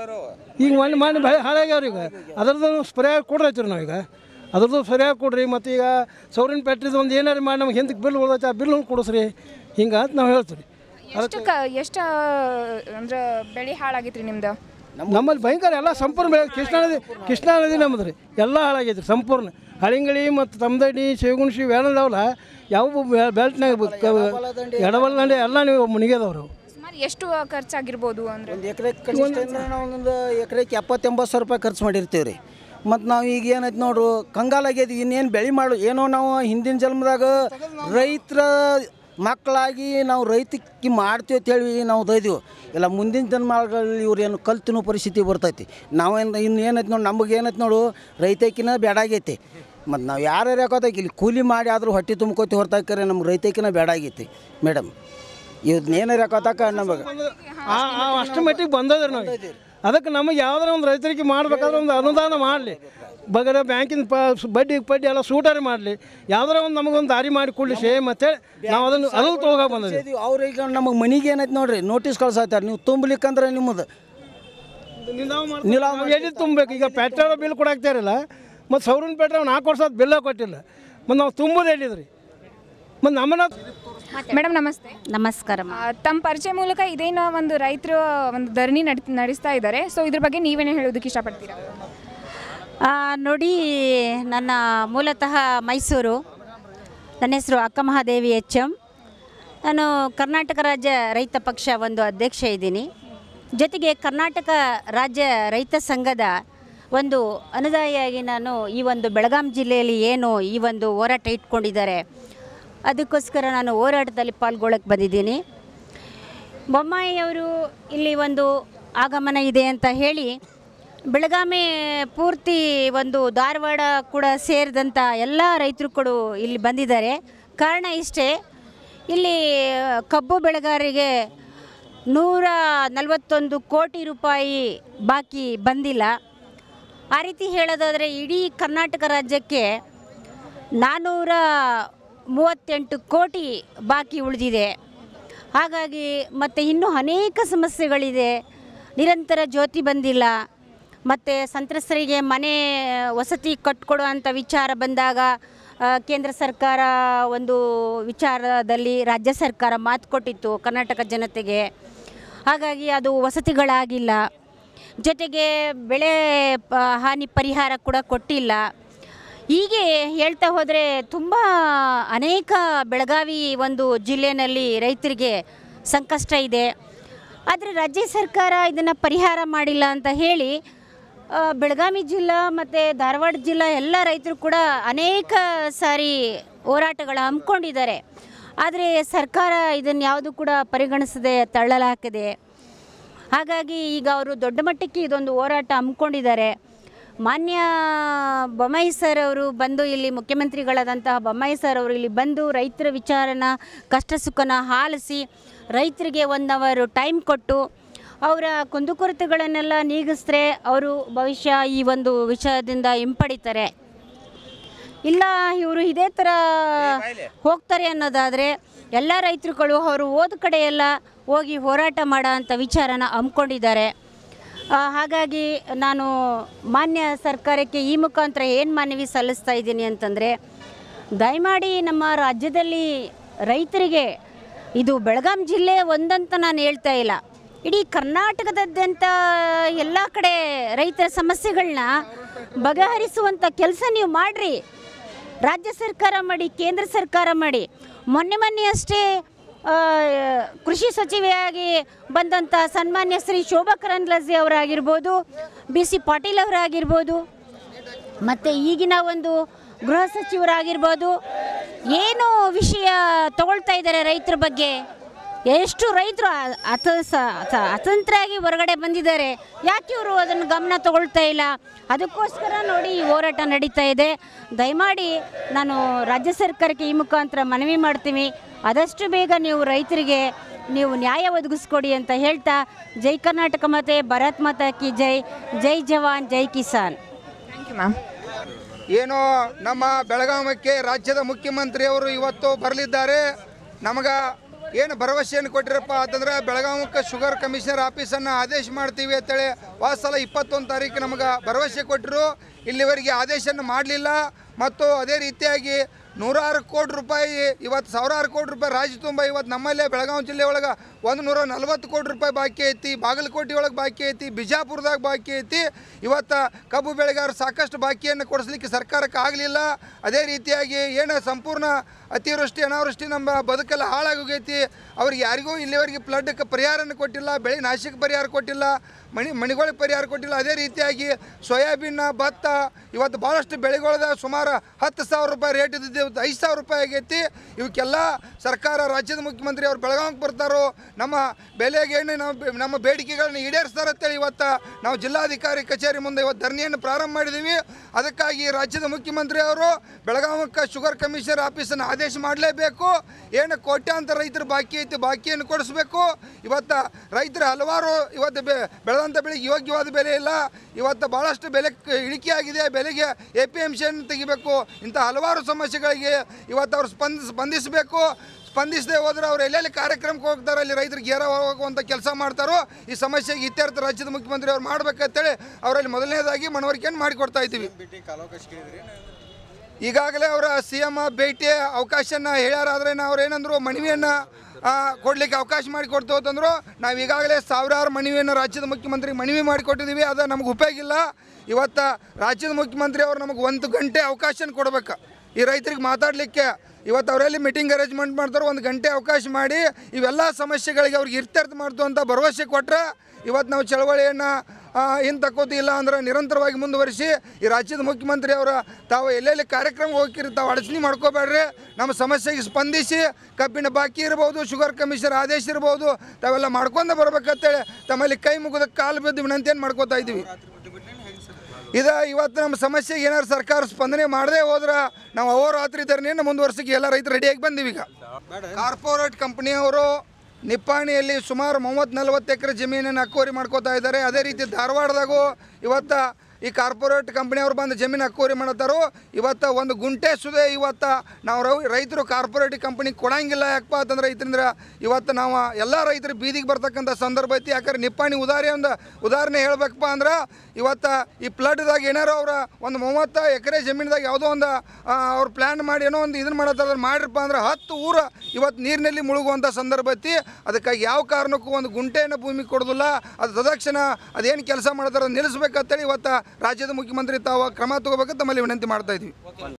ಈಗ ಮಣ್ಣು ಮಣ್ಣು ಬೆಳೆ ಹಾಳಾಗ್ಯಾವ್ರಿ ಈಗ ಅದ್ರದ್ದು ಸರಿಯಾಗಿ ಕೊಡ್ರಿ ಹಚ್ಚಿರಿ ನಾವೀಗ ಅದ್ರದ್ದು ಸರಿಯಾಗಿ ಕೊಡ್ರಿ ಮತ್ತು ಈಗ ಸೌರಿನ ಪೆಟ್ರಿದು ಒಂದು ಏನಾರು ಮಾಡಿ ನಮ್ಗೆ ಹಿಂದಕ್ಕೆ ಬಿಲ್ ಉಳ್ದೈತೆ ಆ ಬಿಲ್ ಕೊಡಿಸ್ರಿ ಹಿಂಗೆ ಅಂತ ನಾವು ಹೇಳ್ತೀವಿ ಎಷ್ಟು ಕ ಎಷ್ಟು ಅಂದ್ರೆ ಬೆಳೆ ಹಾಳಾಗಿತ್ರಿ ನಿಮ್ದು ನಮ್ಮಲ್ಲಿ ಭಯಂಕರ ಎಲ್ಲ ಸಂಪೂರ್ಣ ಬೆಳೆ ಕೃಷ್ಣಾ ನದಿ ಕೃಷ್ಣಾ ನದಿ ನಮ್ಮದು ರೀ ಎಲ್ಲ ಹಾಳಾಗೈತೆ ರೀ ಸಂಪೂರ್ಣ ಹಳಿಂಗಳಿ ಮತ್ತು ತಮ್ಮದಡಿ ಶಿವಗುಣಶಿ ಇವೇನದಾವಲ್ಲ ಯಾವ ಬೆಲ್ಟ್ನಾಗ ಎಡಬಲ್ ದಂಡೆ ಎಲ್ಲ ನೀವು ಮುನಿಗೆದವ್ರು ಸುಮಾರು ಎಷ್ಟು ಖರ್ಚಾಗಿರ್ಬೋದು ಅಂದ್ರೆ ಒಂದು ಎಕರೆ ಕನಿಷ್ಠ ಅಂದ್ರೆ ನಾವು ಒಂದು ಎಕರೆಗೆ ಎಪ್ಪತ್ತೆಂಬತ್ತು ಸಾವಿರ ರೂಪಾಯಿ ಖರ್ಚು ಮಾಡಿರ್ತೀವಿ ರೀ ಮತ್ತು ನಾವು ಈಗ ಏನೈತೆ ನೋಡ್ರು ಕಂಗಾಲಾಗ್ಯದ ಇನ್ನೇನು ಬೆಳೆ ಮಾಡು ಏನೋ ನಾವು ಹಿಂದಿನ ಜನ್ಮದಾಗ ರೈತರ ಮಕ್ಕಳಾಗಿ ನಾವು ರೈತಕ್ಕೆ ಮಾಡ್ತೀವಿ ಅಂತ ಹೇಳಿ ನಾವು ದೈದೀವಿ ಇಲ್ಲ ಮುಂದಿನ ಜನ್ಮಗಳಲ್ಲಿ ಇವ್ರು ಏನು ಕಲ್ ತಿನ್ನೋ ಪರಿಸ್ಥಿತಿ ಬರ್ತೈತಿ ನಾವೇನು ಇನ್ನು ಏನೈತೆ ನೋಡಿ ನಮಗೆ ಏನೈತೆ ನೋಡು ರೈತಕಿನ ಬೇಡಾಗೈತಿ ಮತ್ತು ನಾವು ಯಾರ್ಯಾರು ಯಾಕೋತೈತಿ ಇಲ್ಲಿ ಕೂಲಿ ಮಾಡಿ ಆದರೂ ಹೊಟ್ಟೆ ತುಂಬ್ಕೋತಿ ಹೊರತಾಕರೆ ನಮ್ಗೆ ರೈತಕಿನ ಬೇಡಾಗೈತಿ ಮೇಡಮ್ ಇವ್ರನ್ನ ಏನಾರು ಯಾಕೋತಾಕ ನಮಗೆ ಆ ಆ ಅಷ್ಟು ಮಟ್ಟಿಗೆ ಬಂದದ್ರಿ ನಾವು ಅದಕ್ಕೆ ನಮಗೆ ಯಾವ್ದಾರ ಒಂದು ರೈತರಿಗೆ ಮಾಡಬೇಕಾದ್ರೆ ಒಂದು ಅನುದಾನ ಮಾಡಲಿ ಬಗರ ಬ್ಯಾಂಕಿನ ಪ ಬಡ್ಡಿ ಪಡ್ಡಿ ಎಲ್ಲ ಸೂಟಾರಿ ಮಾಡಲಿ ಯಾವ್ದಾರ ಒಂದು ನಮಗೊಂದು ದಾರಿ ಮಾಡಿ ಕೊಡಲಿ ಸೇಮ್ ಅಂತೇಳಿ ನಾವು ಅದನ್ನು ಅದನ್ನು ತೊಗೊಳಕ್ಕೆ ಬಂದಿದ್ದೀವಿ ಅವ್ರೀಗ ನಮಗೆ ಮನಿಗೆ ಏನೈತೆ ನೋಡ್ರಿ ನೋಟಿಸ್ ಕಳ್ಸಾತಾರ ನೀವು ತುಂಬಲಿಕ್ಕಂದ್ರೆ ನಿಮ್ಮದು ನಾವು ಎಲ್ಲಿ ತುಂಬಬೇಕು ಈಗ ಪೆಟ್ರೋಲ್ ಬಿಲ್ ಕೊಡಾಕ್ತಾ ಇರಲ್ಲ ಮತ್ತು ಸೌರಿನ ಪೆಟ್ರೋಲ್ ನಾಲ್ಕು ವರ್ಷ ಆದ್ ಬಿಲ್ಲ ಕೊಟ್ಟಿಲ್ಲ ಮತ್ತು ನಾವು ತುಂಬೋದು ಎಲ್ಲಿದ್ರಿ ಮತ್ತು ನಮ್ಮನ್ನ ಮೇಡಮ್ ನಮಸ್ತೆ ನಮಸ್ಕಾರ ಆ, ತಮ್ಮ ಪರಿಚಯ ಮೂಲಕ ಇದೇನೋ ಒಂದು ರೈತರು ಒಂದು ಧರಣಿ ನಡ್ ನಡೆಸ್ತಾ ಇದ್ದಾರೆ ಸೊ ಇದ್ರ ಬಗ್ಗೆ ನೀವೇನೇ ಹೇಳೋದಕ್ಕೆ ಇಷ್ಟಪಡ್ತೀರಾ ಆ, ನೋಡಿ ನನ್ನ ಮೂಲತಃ ಮೈಸೂರು ನನ್ನ ಹೆಸರು ಅಕ್ಕಮಹಾದೇವಿ ಎಚ್ ಎಂ ನಾನು ಕರ್ನಾಟಕ ರಾಜ್ಯ ರೈತ ಪಕ್ಷ ಒಂದು ಅಧ್ಯಕ್ಷ ಇದ್ದೀನಿ ಜೊತೆಗೆ ಕರ್ನಾಟಕ ರಾಜ್ಯ ರೈತ ಸಂಘದ ಒಂದು ಅನುದಾಯಿಯಾಗಿ ನಾನು ಈ ಒಂದು ಬೆಳಗಾಂ ಜಿಲ್ಲೆಯಲ್ಲಿ ಏನು ಈ ಒಂದು ಹೋರಾಟ ಇಟ್ಕೊಂಡಿದ್ದಾರೆ ಅದಕ್ಕೋಸ್ಕರ ನಾನು ಹೋರಾಟದಲ್ಲಿ ಪಾಲ್ಗೊಳ್ಳಕ್ಕೆ ಬಂದಿದ್ದೀನಿ ಬೊಮ್ಮಾಯಿಯವರು ಇಲ್ಲಿ ಒಂದು ಆಗಮನ ಇದೆ ಅಂತ ಹೇಳಿ ಬೆಳಗಾವಿ ಪೂರ್ತಿ ಒಂದು ಧಾರವಾಡ ಕೂಡ ಸೇರಿದಂಥ ಎಲ್ಲ ರೈತರು ಕೂಡ ಇಲ್ಲಿ ಬಂದಿದ್ದಾರೆ ಕಾರಣ ಇಷ್ಟೇ ಇಲ್ಲಿ ಕಬ್ಬು ಬೆಳೆಗಾರರಿಗೆ ನೂರ ನಲವತ್ತೊಂದು ಕೋಟಿ ರೂಪಾಯಿ ಬಾಕಿ ಬಂದಿಲ್ಲ ಆ ರೀತಿ ಹೇಳೋದಾದರೆ ಇಡೀ ಕರ್ನಾಟಕ ರಾಜ್ಯಕ್ಕೆ ನಾನ್ನೂರ ಮೂವತ್ತೆಂಟು ಕೋಟಿ ಬಾಕಿ ಉಳಿದಿದೆ ಹಾಗಾಗಿ ಮತ್ತು ಇನ್ನೂ ಅನೇಕ ಸಮಸ್ಯೆಗಳಿದೆ ನಿರಂತರ ಜ್ಯೋತಿ ಬಂದಿಲ್ಲ ಮತ್ತು ಸಂತ್ರಸ್ತರಿಗೆ ಮನೆ ವಸತಿ ಕಟ್ಕೊಡುವಂಥ ವಿಚಾರ ಬಂದಾಗ ಆ, ಕೇಂದ್ರ ಸರ್ಕಾರ ಒಂದು ವಿಚಾರದಲ್ಲಿ ರಾಜ್ಯ ಸರ್ಕಾರ ಮಾತು ಕೊಟ್ಟಿತ್ತು ಕರ್ನಾಟಕ ಜನತೆಗೆ ಹಾಗಾಗಿ ಅದು ವಸತಿಗಳಾಗಿಲ್ಲ ಜೊತೆಗೆ ಬೆಳೆ ಪ- ಹಾನಿ ಪರಿಹಾರ ಕೂಡ ಕೊಟ್ಟಿಲ್ಲ ಹೀಗೆ ಹೇಳ್ತಾ ಹೋದರೆ ತುಂಬ ಅನೇಕ ಬೆಳಗಾವಿ ಒಂದು ಜಿಲ್ಲೆಯಲ್ಲಿ ರೈತರಿಗೆ ಸಂಕಷ್ಟ ಇದೆ ಆದರೆ ರಾಜ್ಯ ಸರ್ಕಾರ ಇದನ್ನು ಪರಿಹಾರ ಮಾಡಿಲ್ಲ ಅಂತ ಹೇಳಿ ಆ, ಬೆಳಗಾವಿ ಜಿಲ್ಲಾ ಮತ್ತು ಧಾರವಾಡ ಜಿಲ್ಲಾ ಎಲ್ಲ ರೈತರು ಕೂಡ ಅನೇಕ ಸಾರಿ ಹೋರಾಟಗಳು ಹಮ್ಮಿಕೊಂಡಿದ್ದಾರೆ ಆದರೆ ಸರ್ಕಾರ ಇದನ್ನು ಯಾವುದು ಕೂಡ ಪರಿಗಣಿಸದೆ ತಳ್ಳಲಾಕಿದೆ ಹಾಗಾಗಿ ಈಗ ಅವರು ದೊಡ್ಡ ಮಟ್ಟಕ್ಕೆ ಇದೊಂದು ಹೋರಾಟ ಹಮ್ಮಿಕೊಂಡಿದ್ದಾರೆ ಮಾನ್ಯ ಬೊಮ್ಮಾಯಿ ಸರ್ ಅವರು ಬಂದು ಇಲ್ಲಿ ಮುಖ್ಯಮಂತ್ರಿಗಳಾದಂತಹ ಬೊಮ್ಮಾಯಿ ಸರ್ ಅವರು ಇಲ್ಲಿ ಬಂದು ರೈತರ ವಿಚಾರನ ಕಷ್ಟ ಸುಖನ ಆಲಿಸಿ ರೈತರಿಗೆ ಒನ್ ಅವರು ಟೈಮ್ ಕೊಟ್ಟು ಅವರ ಕುಂದುಕೊರತೆಗಳನ್ನೆಲ್ಲ ನೀಗಿಸಿದ್ರೆ ಅವರು ಭವಿಷ್ಯ ಈ ಒಂದು ವಿಷಯದಿಂದ ಹಿಂಪಡಿತಾರೆ ಇಲ್ಲ ಇವರು ಇದೇ ಥರ ಹೋಗ್ತಾರೆ ಅನ್ನೋದಾದರೆ ಎಲ್ಲ ರೈತರುಗಳು ಅವರು ಹೋದ ಕಡೆ ಎಲ್ಲ ಹೋಗಿ ಹೋರಾಟ ಮಾಡೋ ಅಂಥ ವಿಚಾರನ ಹಮ್ಮಿಕೊಂಡಿದ್ದಾರೆ ಆ, ಹಾಗಾಗಿ ನಾನು ಮಾನ್ಯ ಸರ್ಕಾರಕ್ಕೆ ಈ ಮುಖಾಂತರ ಏನು ಮನವಿ ಸಲ್ಲಿಸ್ತಾ ಇದ್ದೀನಿ ಅಂತಂದರೆ ದಯಮಾಡಿ ನಮ್ಮ ರಾಜ್ಯದಲ್ಲಿ ರೈತರಿಗೆ ಇದು ಬೆಳಗಾಂ ಜಿಲ್ಲೆ ಒಂದಂತ ನಾನು ಹೇಳ್ತಾ ಇಲ್ಲ ಇಡೀ ಕರ್ನಾಟಕದಾದ್ಯಂತ ಎಲ್ಲ ಕಡೆ ರೈತರ ಸಮಸ್ಯೆಗಳನ್ನ ಬಗೆಹರಿಸುವಂಥ ಕೆಲಸ ನೀವು ಮಾಡಿರಿ ರಾಜ್ಯ ಸರ್ಕಾರ ಮಾಡಿ ಕೇಂದ್ರ ಸರ್ಕಾರ ಮಾಡಿ ಮೊನ್ನೆ ಮೊನ್ನೆ ಅಷ್ಟೇ ಆ, ಕೃಷಿ ಸಚಿವೆಯಾಗಿ ಬಂದಂಥ ಸನ್ಮಾನ್ಯ ಶ್ರೀ ಶೋಭಾ ಕರಂದ್ಲಾಜೆ ಅವರಾಗಿರ್ಬೋದು ಬಿ ಸಿ ಪಾಟೀಲ್ ಅವರಾಗಿರ್ಬೋದು ಮತ್ತು ಈಗಿನ ಒಂದು ಗೃಹ ಸಚಿವರಾಗಿರ್ಬೋದು ಏನು ವಿಷಯ ತಗೊಳ್ತಾ ಇದ್ದಾರೆ ರೈತರ ಬಗ್ಗೆ ಎಷ್ಟು ರೈತರು ಅ- ಅತ ಸ- ಅತ- ಅತಂತ್ರಾಗಿ ಹೊರಗಡೆ ಬಂದಿದ್ದಾರೆ ಯಾಕೆ ಇವರು ಅದನ್ನು ಗಮನ ತಗೊಳ್ತಾ ಇಲ್ಲ ಅದಕ್ಕೋಸ್ಕರ ನೋಡಿ ಈ ಹೋರಾಟ ನಡೀತಾ ಇದೆ ದಯಮಾಡಿ ನಾನು ರಾಜ್ಯ ಸರ್ಕಾರಕ್ಕೆ ಈ ಮುಖಾಂತರ ಮನವಿ ಮಾಡ್ತೀನಿ ಆದಷ್ಟು ಬೇಗ ನೀವು ರೈತರಿಗೆ ನೀವು ನ್ಯಾಯ ಒದಗಿಸ್ಕೊಡಿ ಅಂತ ಹೇಳ್ತಾ ಜೈ ಕರ್ನಾಟಕ ಮಾತೆ ಭಾರತ್ ಮಾತಾ ಕಿ ಜೈ ಜೈ ಜವಾನ್ ಜೈ ಕಿಸಾನ್ ಥ್ಯಾಂಕ್ ಯು ಮ್ಯಾಮ್ ಏನು ನಮ್ಮ ಬೆಳಗಾವಕ್ಕೆ ರಾಜ್ಯದ ಮುಖ್ಯಮಂತ್ರಿಯವರು ಇವತ್ತು ಬರಲಿದ್ದಾರೆ ನಮಗ ಏನು ಭರವಸೆಯನ್ನು ಕೊಟ್ಟಿರಪ್ಪ ಅಂತಂದ್ರೆ ಬೆಳಗಾವಕ್ಕೆ ಶುಗರ್ ಕಮಿಷನರ್ ಆಫೀಸನ್ನು ಆದೇಶ ಮಾಡ್ತೀವಿ ಅಂತೇಳಿ ಹೋದ ಸಲ ಇಪ್ಪತ್ತೊಂದು ತಾರೀಕು ನಮಗೆ ಭರವಸೆ ಕೊಟ್ಟರು ಇಲ್ಲಿವರೆಗೆ ಆದೇಶವನ್ನು ಮಾಡಲಿಲ್ಲ ಮತ್ತು ಅದೇ ರೀತಿಯಾಗಿ ನೂರಾರು ಕೋಟಿ ರೂಪಾಯಿ ಇವತ್ತು ಸಾವಿರಾರು ಕೋಟಿ ರೂಪಾಯಿ ರಾಜ್ಯ ತುಂಬ ಇವತ್ತು ನಮ್ಮಲ್ಲೇ ಬೆಳಗಾವಿ ಜಿಲ್ಲೆ ಒಳಗೆ ಒಂದು ನೂರ ನಲ್ವತ್ತು ಕೋಟಿ ರೂಪಾಯಿ ಬಾಕಿ ಐತಿ ಬಾಗಲಕೋಟೆ ಒಳಗೆ ಬಾಕಿ ಐತಿ ಬಿಜಾಪುರದಾಗ ಬಾಕಿ ಐತಿ ಇವತ್ತು ಕಬ್ಬು ಬೆಳೆಗಾರರು ಸಾಕಷ್ಟು ಬಾಕಿಯನ್ನು ಕೊಡಿಸ್ಲಿಕ್ಕೆ ಸರ್ಕಾರಕ್ಕೆ ಆಗಲಿಲ್ಲ ಅದೇ ರೀತಿಯಾಗಿ ಏನು ಸಂಪೂರ್ಣ ಅತಿವೃಷ್ಟಿ ಅನಾವೃಷ್ಟಿ ನಮ್ಮ ಬದುಕೆಲ್ಲ ಹಾಳಾಗೋಗೈತಿ ಅವ್ರಿಗೆ ಯಾರಿಗೂ ಇಲ್ಲಿವರೆಗೆ ಫ್ಲಡ್ಗೆ ಪರಿಹಾರನ ಕೊಟ್ಟಿಲ್ಲ ಬೆಳೆ ನಾಶಕ್ಕೆ ಪರಿಹಾರ ಕೊಟ್ಟಿಲ್ಲ ಮಣಿ ಮಣಿಗಳಿಗೆ ಪರಿಹಾರ ಕೊಟ್ಟಿಲ್ಲ ಅದೇ ರೀತಿಯಾಗಿ ಸೋಯಾಬೀನ್ ಭತ್ತ ಇವತ್ತು ಭಾಳಷ್ಟು ಬೆಳೆಗಳದ ಸುಮಾರು ಹತ್ತು ಸಾವಿರ ರೂಪಾಯಿ ರೇಟ್ ಇದ್ದಿದ್ದು ಇವತ್ತು ಐದು ಸಾವಿರ ರೂಪಾಯಿ ಆಗೈತಿ ಇವಕ್ಕೆಲ್ಲ ಸರ್ಕಾರ ರಾಜ್ಯದ ಮುಖ್ಯಮಂತ್ರಿ ಅವ್ರು ಬೆಳಗಾವಿಗೆ ಬರ್ತಾರೋ ನಮ್ಮ ಬೆಲೆಗೆ ಏನು ನಾವು ಬೆ- ನಮ್ಮ ಬೇಡಿಕೆಗಳನ್ನ ಈಡೇರಿಸ್ತಾರಂತೇಳಿ ಇವತ್ತು ನಾವು ಜಿಲ್ಲಾಧಿಕಾರಿ ಕಚೇರಿ ಮುಂದೆ ಇವತ್ತು ಧರಣಿಯನ್ನು ಪ್ರಾರಂಭ ಮಾಡಿದ್ದೀವಿ ಅದಕ್ಕಾಗಿ ರಾಜ್ಯದ ಮುಖ್ಯಮಂತ್ರಿ ಅವರು ಬೆಳಗಾವಕ್ಕೆ ಶುಗರ್ ಕಮಿಷನರ್ ಆಫೀಸನ್ನು ಆದೇಶ ಮಾಡಲೇಬೇಕು ಏನು ಕೋಟ್ಯಾಂತರ ರೈತರ ಬಾಕಿ ಐತಿ ಬಾಕಿಯನ್ನು ಕೊಡಿಸ್ಬೇಕು ಇವತ್ತು ರೈತರ ಹಲವಾರು ಇವತ್ತು ಬೆ ಬೆಳೆದಂಥ ಬೆಳೆಗೆ ಯೋಗ್ಯವಾದ ಬೆಲೆ ಇಲ್ಲ ಇವತ್ತು ಭಾಳಷ್ಟು ಬೆಲೆ ಕ- ಇಳಿಕೆ ಆಗಿದೆ ಬೆಲೆಗೆ ಎ ಪಿ ಎಮ್ ಸಿಯನ್ನು ತೆಗಿಬೇಕು ಇಂಥ ಹಲವಾರು ಸಮಸ್ಯೆಗಳಿಗೆ ಇವತ್ತು ಅವ್ರು ಸ್ಪಂದಿಸ್ ಸ್ಪಂದಿಸಬೇಕು ಸ್ಪಂದಿಸದೆ ಹೋದ್ರೆ ಅವ್ರು ಎಲ್ಲೆಲ್ಲಿ ಕಾರ್ಯಕ್ರಮಕ್ಕೆ ಹೋಗ್ತಾರೆ ಅಲ್ಲಿ ರೈತರಿಗೆ ಗೇರ ಹೋಗುವಂಥ ಕೆಲಸ ಮಾಡ್ತಾರೋ ಈ ಸಮಸ್ಯೆಗೆ ಇತ್ಯರ್ಥ ರಾಜ್ಯದ ಮುಖ್ಯಮಂತ್ರಿ ಅವ್ರು ಮಾಡ್ಬೇಕಂತೇಳಿ ಅವರಲ್ಲಿ ಮೊದಲನೇದಾಗಿ ಮನವರಿಕೆಯನ್ನು ಮಾಡಿಕೊಡ್ತಾ ಇದ್ದೀವಿ ಈಗಾಗಲೇ ಅವರ ಸಿ ಎಮ್ ಭೇಟಿ ಅವಕಾಶನ ಹೇಳ್ಯಾರಾದ್ರೆ ನಾವು ಅವ್ರು ಏನಂದ್ರು ಮನವಿಯನ್ನು ಕೊಡಲಿಕ್ಕೆ ಅವಕಾಶ ಮಾಡಿಕೊಡ್ತು ಅಂತಂದ್ರು ನಾವು ಈಗಾಗಲೇ ಸಾವಿರಾರು ಮನವಿಯನ್ನು ರಾಜ್ಯದ ಮುಖ್ಯಮಂತ್ರಿಗೆ ಮನವಿ ಮಾಡಿಕೊಟ್ಟಿದ್ದೀವಿ ಅದು ನಮಗೆ ಉಪಯೋಗ ಇಲ್ಲ ಇವತ್ತು ರಾಜ್ಯದ ಮುಖ್ಯಮಂತ್ರಿ ಅವರು ನಮಗೆ ಒಂದು ಗಂಟೆ ಅವಕಾಶನ ಕೊಡ್ಬೇಕು ಈ ರೈತರಿಗೆ ಮಾತಾಡಲಿಕ್ಕೆ ಇವತ್ತು ಅವರೆಲ್ಲಿ ಮೀಟಿಂಗ್ ಅರೇಂಜ್ಮೆಂಟ್ ಮಾಡ್ತಾರೆ ಒಂದು ಗಂಟೆ ಅವಕಾಶ ಮಾಡಿ ಇವೆಲ್ಲ ಸಮಸ್ಯೆಗಳಿಗೆ ಅವ್ರಿಗೆ ಇತ್ಯರ್ಥ ಮಾಡ್ತು ಅಂತ ಭರವಸೆ ಕೊಟ್ಟರೆ ಇವತ್ತು ನಾವು ಚಳವಳಿಯನ್ನು ಹಿಂದೆ ತಕ್ಕೋತಿಲ್ಲ ಅಂದ್ರೆ ನಿರಂತರವಾಗಿ ಮುಂದುವರಿಸಿ ಈ ರಾಜ್ಯದ ಮುಖ್ಯಮಂತ್ರಿ ಅವರ ತಾವು ಎಲ್ಲೆಲ್ಲಿ ಕಾರ್ಯಕ್ರಮ ಹೋಗಿರಿ ತಾವು ಅಡಚಣೆ ಮಾಡ್ಕೋಬೇಡ್ರಿ ನಮ್ಮ ಸಮಸ್ಯೆಗೆ ಸ್ಪಂದಿಸಿ ಕಬ್ಬಿನ ಬಾಕಿ ಇರ್ಬೋದು ಶುಗರ್ ಕಮಿಷನ್ ಆದೇಶ ಇರ್ಬೋದು ತಾವೆಲ್ಲ ಮಾಡ್ಕೊಂಡ ಬರ್ಬೇಕಂತೇಳಿ ತಮ್ಮಲ್ಲಿ ಕೈ ಮುಗಿದ ಕಾಲು ಬಿದ್ದು ವಿನಂತಿಯನ್ನು ಮಾಡ್ಕೋತಾ ಇದ್ದೀವಿ ಇದು ಇವತ್ತು ನಮ್ಮ ಸಮಸ್ಯೆಗೆ ಏನಾದ್ರು ಸರ್ಕಾರ ಸ್ಪಂದನೆ ಮಾಡದೆ ಹೋದ್ರೆ ನಾವು ಅಹೋರಾತ್ರಿ ಧರಣಿಯನ್ನು ಮುಂದುವರ್ಸಕ್ಕೆ ಎಲ್ಲ ರೈತರು ರೆಡಿಯಾಗಿ ಬಂದೀವಿ ಈಗ ಕಾರ್ಪೊರೇಟ್ ಕಂಪನಿಯವರು ನಿಪ್ಪಾಣಿಯಲ್ಲಿ ಸುಮಾರು ಮೂವತ್ತು ನಲ್ವತ್ತು ಎಕರೆ ಜಮೀನನ್ನು ಅಕ್ಕೋರಿ ಮಾಡ್ಕೋತಾ ಇದ್ದಾರೆ ಅದೇ ರೀತಿ ಧಾರವಾಡದಾಗೂ ಇವತ್ತು ಈ ಕಾರ್ಪೊರೇಟ್ ಕಂಪ್ನಿಯವ್ರು ಬಂದು ಜಮೀನು ಅಕ್ಕೋರಿ ಮಾಡತ್ತಾರೋ ಇವತ್ತು ಒಂದು ಗುಂಟೆ ಸುದೆ ಇವತ್ತು ನಾವು ರೈ ರೈತರು ಕಾರ್ಪೊರೇಟ್ ಕಂಪ್ನಿ ಕೊಡಂಗಿಲ್ಲ ಯಾಕಪ್ಪ ಅಂತಂದ್ರೆ ರೈತರಿಂದ ಇವತ್ತು ನಾವು ಎಲ್ಲ ರೈತರು ಬೀದಿಗೆ ಬರ್ತಕ್ಕಂಥ ಸಂದರ್ಭ ಐತಿ ಯಾಕಂದ್ರೆ ನಿಪ್ಪಾಣಿ ಉದಾಹರಣೆ ಒಂದು ಉದಾಹರಣೆ ಹೇಳ್ಬೇಕಪ್ಪ ಅಂದ್ರೆ ಇವತ್ತು ಈ ಫ್ಲಡ್ದಾಗ ಏನಾರು ಅವ್ರ ಒಂದು ಮೂವತ್ತು ಎಕರೆ ಜಮೀನ್ದಾಗ ಯಾವುದೋ ಒಂದು ಆ, ಅವ್ರು ಪ್ಲ್ಯಾನ್ ಮಾಡಿ ಏನೋ ಒಂದು ಇದನ್ನ ಮಾಡತ್ತಾರ ಮಾಡಿರಪ್ಪ ಅಂದ್ರೆ ಹತ್ತು ಊರು ಇವತ್ತು ನೀರಿನಲ್ಲಿ ಮುಳುಗುವಂಥ ಸಂದರ್ಭ ಐತಿ ಅದಕ್ಕಾಗಿ ಯಾವ ಕಾರಣಕ್ಕೂ ಒಂದು ಗುಂಟೆಯನ್ನು ಭೂಮಿ ಕೊಡೋದಿಲ್ಲ ಅದು ತದಕ್ಷಣ ಅದೇನು ಕೆಲಸ ಮಾಡ್ತಾರೆ ನಿಲ್ಲಿಸ್ಬೇಕಂತೇಳಿ ಇವತ್ತು ರಾಜ್ಯದ ಮುಖ್ಯಮಂತ್ರಿ ತಾವು ಕ್ರಮ ತಗೋಬೇಕಂತ ತಮ್ಮಲ್ಲಿ ವಿನಂತಿ ಮಾಡ್ತಾ ಇದ್ವಿ